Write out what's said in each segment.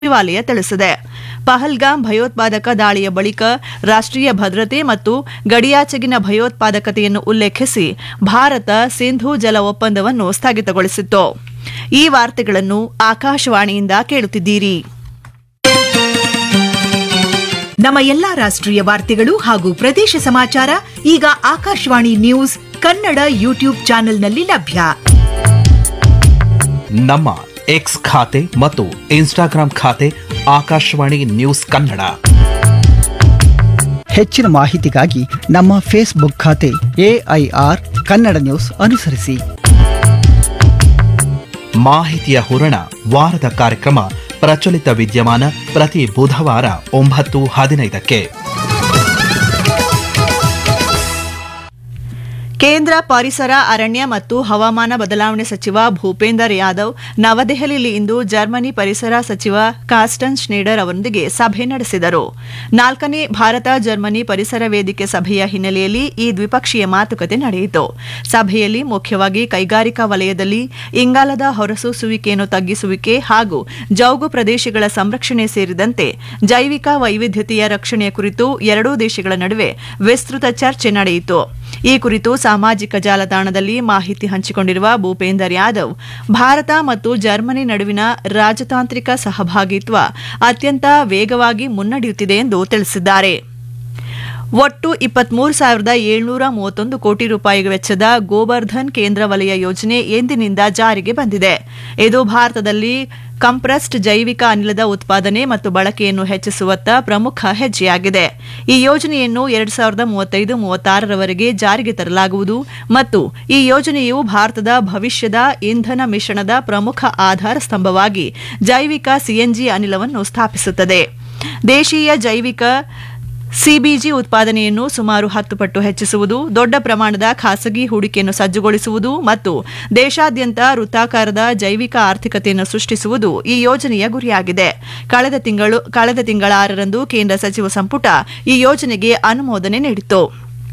ಸಚಿವಾಲಯ ತಿಳಿಸಿದೆ ಪಹಲ್ಗಾಮ್ ಭಯೋತ್ಪಾದಕ ದಾಳಿಯ ಬಳಿಕ ರಾಷ್ಟ್ರೀಯ ಭದ್ರತೆ ಮತ್ತು ಗಡಿಯಾಚೆಗಿನ ಭಯೋತ್ಪಾದಕತೆಯನ್ನು ಉಲ್ಲೇಖಿಸಿ ಭಾರತ ಸಿಂಧೂ ಜಲ ಒಪ್ಪಂದವನ್ನು ಸ್ಥಗಿತಗೊಳಿಸಿತ್ತು ಈ ವಾರ್ತೆಗಳನ್ನು ಆಕಾಶವಾಣಿಯಿಂದ ಕೇಳುತ್ತಿದ್ದೀರಿ ನಮ್ಮ ಎಲ್ಲಾ ರಾಷ್ಟ್ರೀಯ ವಾರ್ತೆಗಳು ಹಾಗೂ ಪ್ರದೇಶ ಸಮಾಚಾರ ಈಗ ಆಕಾಶವಾಣಿ ನ್ಯೂಸ್ ಕನ್ನಡ ಯೂಟ್ಯೂಬ್ ಚಾನೆಲ್ನಲ್ಲಿ ಲಭ್ಯ ನಮ್ಮ ಎಕ್ಸ್ ಖಾತೆ ಮತ್ತು ಇನ್ಸ್ಟಾಗ್ರಾಂ ಖಾತೆ ಆಕಾಶವಾಣಿ ನ್ಯೂಸ್ ಕನ್ನಡ ಹೆಚ್ಚಿನ ಮಾಹಿತಿಗಾಗಿ ನಮ್ಮ ಫೇಸ್ಬುಕ್ ಖಾತೆ ಎಐಆರ್ ಕನ್ನಡ ನ್ಯೂಸ್ ಅನುಸರಿಸಿ ಮಾಹಿತಿಯ ಹೂರಣ ವಾರದ ಕಾರ್ಯಕ್ರಮ ಪ್ರಚಲಿತ ವಿದ್ಯಮಾನ ಪ್ರತಿ ಬುಧವಾರ ಒಂಬತ್ತು ಹದಿನೈದಕ್ಕೆ ಕೇಂದ್ರ ಪರಿಸರ ಅರಣ್ಯ ಮತ್ತು ಹವಾಮಾನ ಬದಲಾವಣೆ ಸಚಿವ ಭೂಪೇಂದರ್ ಯಾದವ್ ನವದೆಹಲಿಯಲ್ಲಿ ಇಂದು ಜರ್ಮನಿ ಪರಿಸರ ಸಚಿವ ಕಾಸ್ಟನ್ ಶ್ನೇಡರ್ ಅವರೊಂದಿಗೆ ಸಭೆ ನಡೆಸಿದರು ನಾಲ್ಕನೇ ಭಾರತ ಜರ್ಮನಿ ಪರಿಸರ ವೇದಿಕೆ ಸಭೆಯ ಹಿನ್ನೆಲೆಯಲ್ಲಿ ಈ ದ್ವಿಪಕ್ಷೀಯ ಮಾತುಕತೆ ನಡೆಯಿತು ಸಭೆಯಲ್ಲಿ ಮುಖ್ಯವಾಗಿ ಕೈಗಾರಿಕಾ ವಲಯದಲ್ಲಿ ಇಂಗಾಲದ ಹೊರಸೂಸುವಿಕೆಯನ್ನು ತಗ್ಗಿಸುವಿಕೆ ಹಾಗೂ ಜೌಗು ಪ್ರದೇಶಗಳ ಸಂರಕ್ಷಣೆ ಸೇರಿದಂತೆ ಜೈವಿಕ ವೈವಿಧ್ಯತೆಯ ರಕ್ಷಣೆಯ ಕುರಿತು ಎರಡೂ ದೇಶಗಳ ನಡುವೆ ವಿಸ್ತೃತ ಚರ್ಚೆ ನಡೆಯಿತು ಈ ಕುರಿತು ಸಾಮಾಜಿಕ ಜಾಲತಾಣದಲ್ಲಿ ಮಾಹಿತಿ ಹಂಚಿಕೊಂಡಿರುವ ಭೂಪೇಂದರ್ ಯಾದವ್ ಭಾರತ ಮತ್ತು ಜರ್ಮನಿ ನಡುವಿನ ರಾಜತಾಂತ್ರಿಕ ಸಹಭಾಗಿತ್ವ ಅತ್ಯಂತ ವೇಗವಾಗಿ ಮುನ್ನಡೆಯುತ್ತಿದೆ ಎಂದು ತಿಳಿಸಿದ್ದಾರೆ ಒಟ್ಟು ಇಪ್ಪತ್ಮೂರು ಸಾವಿರದ ಏಳ್ನೂರ ಮೂವತ್ತೊಂದು ಕೋಟಿ ರೂಪಾಯಿ ವೆಚ್ಚದ ಗೋವರ್ಧನ್ ಕೇಂದ್ರ ವಲಯ ಯೋಜನೆ ಎಂದಿನಿಂದ ಜಾರಿಗೆ ಬಂದಿದೆ ಇದು ಭಾರತದಲ್ಲಿ ಕಂಪ್ರೆಸ್ಡ್ ಜೈವಿಕ ಅನಿಲದ ಉತ್ಪಾದನೆ ಮತ್ತು ಬಳಕೆಯನ್ನು ಹೆಚ್ಚಿಸುವತ್ತ ಪ್ರಮುಖ ಹೆಜ್ಜೆಯಾಗಿದೆ ಈ ಯೋಜನೆಯನ್ನು ಎರಡು ಸಾವಿರದ ಮೂವತ್ತೈದು ಮೂವತ್ತಾರರವರೆಗೆ ಜಾರಿಗೆ ತರಲಾಗುವುದು ಮತ್ತು ಈ ಯೋಜನೆಯು ಭಾರತದ ಭವಿಷ್ಯದ ಇಂಧನ ಮಿಶ್ರಣದ ಪ್ರಮುಖ ಆಧಾರ ಸ್ತಂಭವಾಗಿ ಜೈವಿಕ ಸಿಎನ್ಜಿ ಅನಿಲವನ್ನು ಸ್ಥಾಪಿಸುತ್ತದೆ ದೇಶೀಯ ಜೈವಿಕ ಸಿಬಿಜಿ ಉತ್ಪಾದನೆಯನ್ನು ಸುಮಾರು ಹತ್ತು ಪಟ್ಟು ಹೆಚ್ಚಿಸುವುದು ದೊಡ್ಡ ಪ್ರಮಾಣದ ಖಾಸಗಿ ಹೂಡಿಕೆಯನ್ನು ಸಜ್ಜುಗೊಳಿಸುವುದು ಮತ್ತು ದೇಶಾದ್ಯಂತ ವೃತ್ತಾಕಾರದ ಜೈವಿಕ ಆರ್ಥಿಕತೆಯನ್ನು ಸೃಷ್ಟಿಸುವುದು ಈ ಯೋಜನೆಯ ಗುರಿಯಾಗಿದೆ ಕಳೆದ ತಿಂಗಳು ಕಳೆದ ತಿಂಗಳ ಆರರಂದು ಕೇಂದ್ರ ಸಚಿವ ಸಂಪುಟ ಈ ಯೋಜನೆಗೆ ಅನುಮೋದನೆ ನೀಡಿತು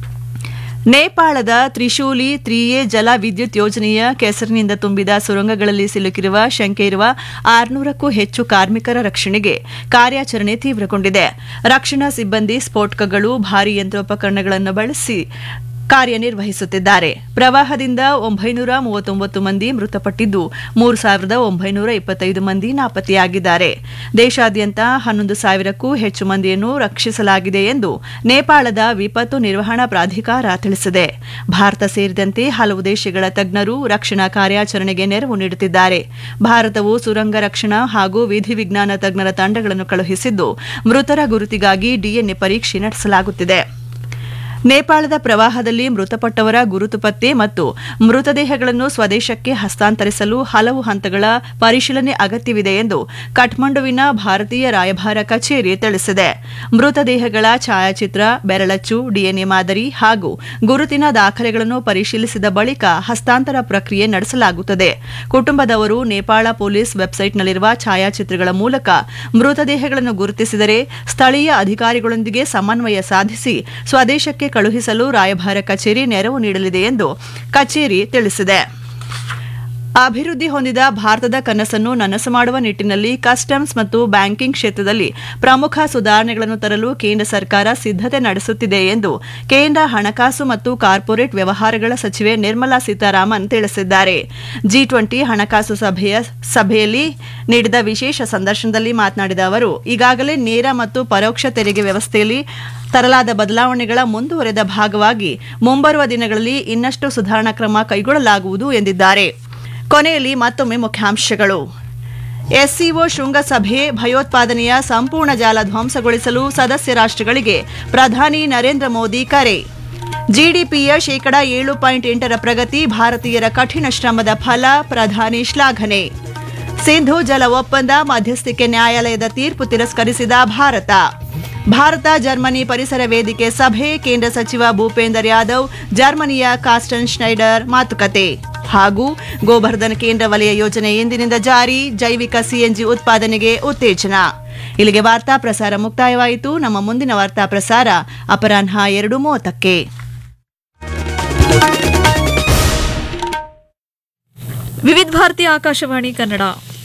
ನೇಪಾಳದ ತ್ರಿಶೂಲಿ ತ್ರಿಯೇ ಜಲ ವಿದ್ಯುತ್ ಯೋಜನೆಯ ಕೆಸರಿನಿಂದ ತುಂಬಿದ ಸುರಂಗಗಳಲ್ಲಿ ಸಿಲುಕಿರುವ ಶಂಕೆ ಇರುವ ಆರುನೂರಕ್ಕೂ ಹೆಚ್ಚು ಕಾರ್ಮಿಕರ ರಕ್ಷಣೆಗೆ ಕಾರ್ಯಾಚರಣೆ ತೀವ್ರಗೊಂಡಿದೆ ರಕ್ಷಣಾ ಸಿಬ್ಬಂದಿ ಸ್ಫೋಟಕಗಳು ಭಾರೀ ಯಂತ್ರೋಪಕರಣಗಳನ್ನು ಬಳಸಿ ಕಾರ್ಯನಿರ್ವಹಿಸುತ್ತಿದ್ದಾರೆ ಪ್ರವಾಹದಿಂದ ಒಂಬೈನೂರ ಮೂವತ್ತೊಂಬತ್ತು ಮಂದಿ ಮೃತಪಟ್ಟಿದ್ದು ಮೂರು ಸಾವಿರದ ಒಂಬೈನೂರ ಇಪ್ಪತ್ತೈದು ಮಂದಿ ನಾಪತ್ತೆಯಾಗಿದ್ದಾರೆ ದೇಶಾದ್ಯಂತ ಹನ್ನೊಂದು ಸಾವಿರಕ್ಕೂ ಹೆಚ್ಚು ಮಂದಿಯನ್ನು ರಕ್ಷಿಸಲಾಗಿದೆ ಎಂದು ನೇಪಾಳದ ವಿಪತ್ತು ನಿರ್ವಹಣಾ ಪ್ರಾಧಿಕಾರ ತಿಳಿಸಿದೆ ಭಾರತ ಸೇರಿದಂತೆ ಹಲವು ದೇಶಗಳ ತಜ್ಞರು ರಕ್ಷಣಾ ಕಾರ್ಯಾಚರಣೆಗೆ ನೆರವು ನೀಡುತ್ತಿದ್ದಾರೆ ಭಾರತವು ಸುರಂಗ ರಕ್ಷಣಾ ಹಾಗೂ ವಿಧಿವಿಜ್ಞಾನ ತಜ್ಞರ ತಂಡಗಳನ್ನು ಕಳುಹಿಸಿದ್ದು ಮೃತರ ಗುರುತಿಗಾಗಿ ಡಿಎನ್ಎ ಪರೀಕ್ಷೆ ನಡೆಸಲಾಗುತ್ತಿದೆ ನೇಪಾಳದ ಪ್ರವಾಹದಲ್ಲಿ ಮೃತಪಟ್ಟವರ ಗುರುತು ಪತ್ತೆ ಮತ್ತು ಮೃತದೇಹಗಳನ್ನು ಸ್ವದೇಶಕ್ಕೆ ಹಸ್ತಾಂತರಿಸಲು ಹಲವು ಹಂತಗಳ ಪರಿಶೀಲನೆ ಅಗತ್ಯವಿದೆ ಎಂದು ಕಠ್ಮಂಡುವಿನ ಭಾರತೀಯ ರಾಯಭಾರ ಕಚೇರಿ ತಿಳಿಸಿದೆ ಮೃತದೇಹಗಳ ಛಾಯಾಚಿತ್ರ ಬೆರಳಚ್ಚು ಡಿಎನ್ಎ ಮಾದರಿ ಹಾಗೂ ಗುರುತಿನ ದಾಖಲೆಗಳನ್ನು ಪರಿಶೀಲಿಸಿದ ಬಳಿಕ ಹಸ್ತಾಂತರ ಪ್ರಕ್ರಿಯೆ ನಡೆಸಲಾಗುತ್ತದೆ ಕುಟುಂಬದವರು ನೇಪಾಳ ಪೊಲೀಸ್ ವೆಬ್ಸೈಟ್ನಲ್ಲಿರುವ ಛಾಯಾಚಿತ್ರಗಳ ಮೂಲಕ ಮೃತದೇಹಗಳನ್ನು ಗುರುತಿಸಿದರೆ ಸ್ಥಳೀಯ ಅಧಿಕಾರಿಗಳೊಂದಿಗೆ ಸಮನ್ವಯ ಸಾಧಿಸಿ ಸ್ವದೇಶಕ್ಕೆ ಕಳುಹಿಸಲು ರಾಯಭಾರ ಕಚೇರಿ ನೆರವು ನೀಡಲಿದೆ ಎಂದು ಕಚೇರಿ ತಿಳಿಸಿದೆ ಅಭಿವೃದ್ಧಿ ಹೊಂದಿದ ಭಾರತದ ಕನಸನ್ನು ನನಸು ಮಾಡುವ ನಿಟ್ಟಿನಲ್ಲಿ ಕಸ್ಟಮ್ಸ್ ಮತ್ತು ಬ್ಯಾಂಕಿಂಗ್ ಕ್ಷೇತ್ರದಲ್ಲಿ ಪ್ರಮುಖ ಸುಧಾರಣೆಗಳನ್ನು ತರಲು ಕೇಂದ್ರ ಸರ್ಕಾರ ಸಿದ್ದತೆ ನಡೆಸುತ್ತಿದೆ ಎಂದು ಕೇಂದ್ರ ಹಣಕಾಸು ಮತ್ತು ಕಾರ್ಪೊರೇಟ್ ವ್ಯವಹಾರಗಳ ಸಚಿವೆ ನಿರ್ಮಲಾ ಸೀತಾರಾಮನ್ ತಿಳಿಸಿದ್ದಾರೆ ಜಿ ಟ್ವೆಂಟಿ ಹಣಕಾಸು ಸಭೆಯ ಸಭೆಯಲ್ಲಿ ನೀಡಿದ ವಿಶೇಷ ಸಂದರ್ಶನದಲ್ಲಿ ಮಾತನಾಡಿದ ಅವರು ಈಗಾಗಲೇ ನೇರ ಮತ್ತು ಪರೋಕ್ಷ ತೆರಿಗೆ ವ್ಯವಸ್ಥೆಯಲ್ಲಿ ತರಲಾದ ಬದಲಾವಣೆಗಳ ಮುಂದುವರೆದ ಭಾಗವಾಗಿ ಮುಂಬರುವ ದಿನಗಳಲ್ಲಿ ಇನ್ನಷ್ಟು ಸುಧಾರಣಾ ಕ್ರಮ ಕೈಗೊಳ್ಳಲಾಗುವುದು ಎಂದಿದ್ದಾರೆ ಕೊನೆಯಲ್ಲಿ ಮತ್ತೊಮ್ಮೆ ಮುಖ್ಯಾಂಶಗಳು ಎಸ್ಸಿಒ ಶೃಂಗಸಭೆ ಭಯೋತ್ಪಾದನೆಯ ಸಂಪೂರ್ಣ ಜಾಲ ಧ್ವಂಸಗೊಳಿಸಲು ಸದಸ್ಯ ರಾಷ್ಟ್ರಗಳಿಗೆ ಪ್ರಧಾನಿ ನರೇಂದ್ರ ಮೋದಿ ಕರೆ ಜಿಡಿಪಿಯ ಶೇಕಡ ಏಳು ಪಾಯಿಂಟ್ ಎಂಟರ ಪ್ರಗತಿ ಭಾರತೀಯರ ಕಠಿಣ ಶ್ರಮದ ಫಲ ಪ್ರಧಾನಿ ಶ್ಲಾಘನೆ ಸಿಂಧು ಜಲ ಒಪ್ಪಂದ ಮಧ್ಯಸ್ಥಿಕೆ ನ್ಯಾಯಾಲಯದ ತೀರ್ಪು ತಿರಸ್ಕರಿಸಿದ ಭಾರತ ಭಾರತ ಜರ್ಮನಿ ಪರಿಸರ ವೇದಿಕೆ ಸಭೆ ಕೇಂದ್ರ ಸಚಿವ ಭೂಪೇಂದರ್ ಯಾದವ್ ಜರ್ಮನಿಯ ಕಾಸ್ಟನ್ ಶ್ನೈಡರ್ ಮಾತುಕತೆ ಹಾಗೂ ಗೋವರ್ಧನ್ ಕೇಂದ್ರ ವಲಯ ಯೋಜನೆ ಎಂದಿನಿಂದ ಜಾರಿ ಜೈವಿಕ ಸಿಎನ್ಜಿ ಉತ್ಪಾದನೆಗೆ ಉತ್ತೇಜನ ಇಲ್ಲಿಗೆ ವಾರ್ತಾ ಪ್ರಸಾರ ಮುಕ್ತಾಯವಾಯಿತು ನಮ್ಮ ಮುಂದಿನ ವಾರ್ತಾ ಪ್ರಸಾರ ಅಪರಾಹ್ನ ಎರಡು ಮೂವತ್ತಕ್ಕೆ ವಿವಿಧ ಭಾರತಿ ಆಕಾಶವಾಣಿ ಕನ್ನಡ